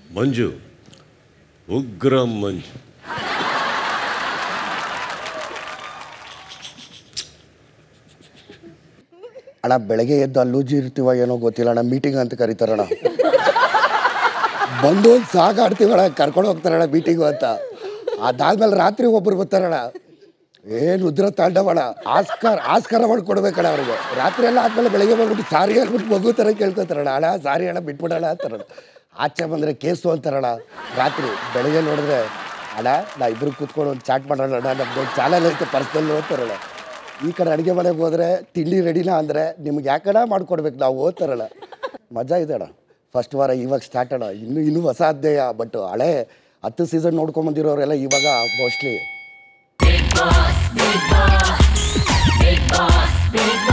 ಮಂಜು ಉಗ್ರ ಮಂಜು ಅಣ್ಣ ಬೆಳಗ್ಗೆ ಎದ್ದು ಅಲ್ಲೂಜಿ ಇರ್ತೀವ ಏನೋ ಗೊತ್ತಿಲ್ಲ ಅಣ್ಣ ಮೀಟಿಂಗ್ ಅಂತ ಕರೀತಾರಣ್ಣ ಬಂದು ಒಂದು ಸಾಗಾಡ್ತೀವಣ್ಣ ಕರ್ಕೊಂಡು ಹೋಗ್ತಾರಣ್ಣ ಮೀಟಿಂಗು ಅಂತ ಅದಾದ್ಮೇಲೆ ರಾತ್ರಿ ಒಬ್ಬರು ಬರ್ತಾರಣ್ಣ ಏನು ಉದ್ರ ತಾಂಡವಣ ಆಸ್ಕಾರ ಆಸ್ಕಾರ ಮಾಡ್ಕೊಡ್ಬೇಕಣ್ಣ ಅವ್ರಿಗೆ ರಾತ್ರಿ ಎಲ್ಲ ಆದ್ಮೇಲೆ ಬೆಳಗ್ಗೆ ಬಂದ್ಬಿಟ್ಟು ಸಾರಿ ಹೇಳ್ಬಿಟ್ಟು ಮಗು ಥರ ಕೇಳ್ಕೊತಾರಣ್ಣ ಅಣ್ಣ ಸಾರಿ ಅಣ್ಣ ಬಿಟ್ಬಿಡೋಣ ಅಂತಾರಣ್ಣ ಆಚೆ ಬಂದರೆ ಕೇಸು ಅಂತಾರಣ್ಣ ರಾತ್ರಿ ಬೆಳಗ್ಗೆ ನೋಡಿದ್ರೆ ಅಣ್ಣ ನಾ ಇಬ್ರು ಕೂತ್ಕೊಂಡು ಒಂದು ಚಾಟ್ ಮಾಡೋಣ ಅಣ್ಣ ನಮ್ದು ಚಾನಲ್ ಐತೆ ಪರ್ಸ್ನಲ್ ಅಂತಾರಣ್ಣ ಈ ಕಡೆ ಅಡುಗೆ ಮನೆಗೆ ಹೋದ್ರೆ ತಿಂಡಿ ರೆಡಿನಾ ಅಂದರೆ ನಿಮ್ಗೆ ಯಾಕಣ ಮಾಡ್ಕೊಡ್ಬೇಕು ನಾವು ಓದ್ತಾರಲ್ಲ ಮಜಾ ಇದೆ ಅಣ್ಣ ಫಸ್ಟ್ ವಾರ ಇವಾಗ ಸ್ಟಾರ್ಟ್ ಅಣ್ಣ ಇನ್ನೂ ಇನ್ನೂ ಹೊಸ ಅಧ್ಯಾಯ ಬಟ್ ಹಳೆ ಹತ್ತು ಸೀಸನ್ ನೋಡ್ಕೊಂಬಂದಿರೋರೆಲ್ಲ ಇವಾಗ mostly Big boss, big boss, big boss, big